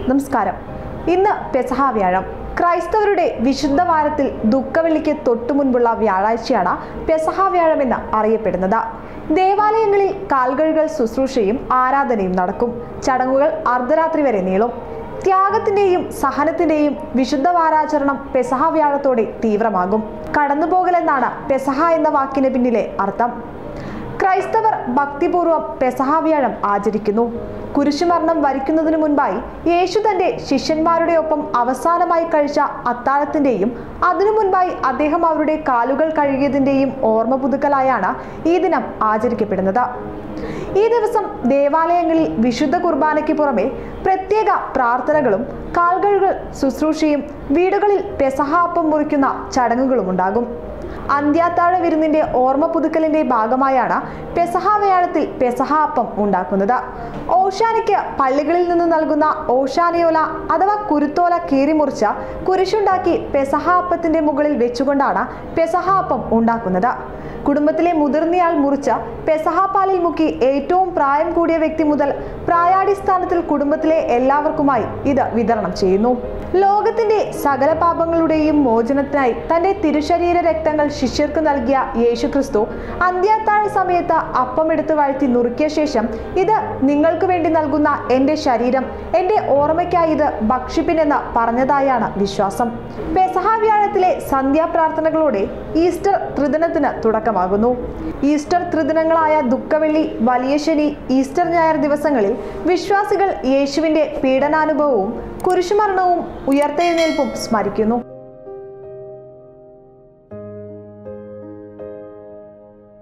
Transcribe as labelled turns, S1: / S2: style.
S1: നമസ്കാരം ഇന്ന് പെസഹ വ്യാഴം ക്രൈസ്തവരുടെ വിശുദ്ധ വാരത്തിൽ ദുഃഖവെള്ളിക്ക് തൊട്ടു മുൻപുള്ള വ്യാഴാഴ്ചയാണ് പെസഹ വ്യാഴമെന്ന് അറിയപ്പെടുന്നത് ദേവാലയങ്ങളിൽ കാൽകഴുകൽ ശുശ്രൂഷയും ആരാധനയും നടക്കും ചടങ്ങുകൾ അർദ്ധരാത്രി വരെ നീളും ത്യാഗത്തിന്റെയും സഹനത്തിന്റെയും വിശുദ്ധ വാരാചരണം പെസഹ വ്യാഴത്തോടെ തീവ്രമാകും കടന്നുപോകൽ എന്നാണ് പെസഹ എന്ന വാക്കിന് പിന്നിലെ അർത്ഥം ക്രൈസ്തവർ ഭക്തിപൂർവ്വം പെസഹ വ്യാഴം ആചരിക്കുന്നു കുരിശുമരണം വരിക്കുന്നതിനു മുൻപായി യേശു തന്റെ ശിഷ്യന്മാരുടെ ഒപ്പം അവസാനമായി കഴിച്ച അത്താഴത്തിന്റെയും അതിനു മുൻപായി അദ്ദേഹം അവരുടെ കാലുകൾ കഴുകിയതിന്റെയും ഓർമ്മ പുതുക്കലായാണ് ഈ ദിനം ആചരിക്കപ്പെടുന്നത് ഈ ദിവസം ദേവാലയങ്ങളിൽ വിശുദ്ധ കുർബാനയ്ക്ക് പുറമെ പ്രത്യേക പ്രാർത്ഥനകളും കാൽകഴുകൾ ശുശ്രൂഷയും വീടുകളിൽ പെസഹ അപ്പം മുറിക്കുന്ന ചടങ്ങുകളും ഉണ്ടാകും അന്ത്യാത്താഴ വിരുന്നിന്റെ ഓർമ്മ പുതുക്കലിന്റെ ഭാഗമായാണ് പെസഹ വ്യാഴത്തിൽ പെസഹ അപ്പം ഉണ്ടാക്കുന്നത് ഓശാനയ്ക്ക് പള്ളികളിൽ നിന്ന് നൽകുന്ന ഓശാനയോല അഥവാ കുരുത്തോല കീറിമുറിച്ച കുരിശുണ്ടാക്കി പെസഹ അപ്പത്തിന്റെ മുകളിൽ വെച്ചുകൊണ്ടാണ് പെസഹ അപ്പം ഉണ്ടാക്കുന്നത് കുടുംബത്തിലെ മുതിർന്നയാൾ മുറിച്ച പെസഹ പാലിൽ മുക്കി ഏറ്റവും പ്രായം കൂടിയ വ്യക്തി മുതൽ പ്രായാടിസ്ഥാനത്തിൽ കുടുംബത്തിലെ എല്ലാവർക്കുമായി ഇത് വിതരണം ചെയ്യുന്നു ലോകത്തിന്റെ സകല പാപങ്ങളുടെയും മോചനത്തിനായി തന്റെ തിരുശരീര രക്തങ്ങൾ ശിഷ്യർക്ക് നൽകിയ യേശുക്രിസ്തു അന്ത്യാത്താഴ സമയത്ത് അപ്പമെടുത്ത് വഴറ്റി നുറുക്കിയ ശേഷം ഇത് നിങ്ങൾക്ക് വേണ്ടി നൽകുന്ന എൻ്റെ ശരീരം എൻ്റെ ഓർമ്മയ്ക്കായി ഇത് ഭക്ഷിപ്പിനെന്ന് പറഞ്ഞതായാണ് വിശ്വാസം പെസഹ വ്യാഴത്തിലെ സന്ധ്യാപ്രാർത്ഥനകളോടെ ഈസ്റ്റർ ത്രിദിനത്തിന് തുടക്കമാകുന്നു ഈസ്റ്റർ ത്രിദിനങ്ങളായ ദുഃഖവെള്ളി വലിയ ശനി ഈസ്റ്റർ ഞായർ ദിവസങ്ങളിൽ വിശ്വാസികൾ യേശുവിൻ്റെ പീഡനാനുഭവവും കുരിശുമരണവും ഉയർത്തെഴുന്നേൽപ്പും സ്മരിക്കുന്നു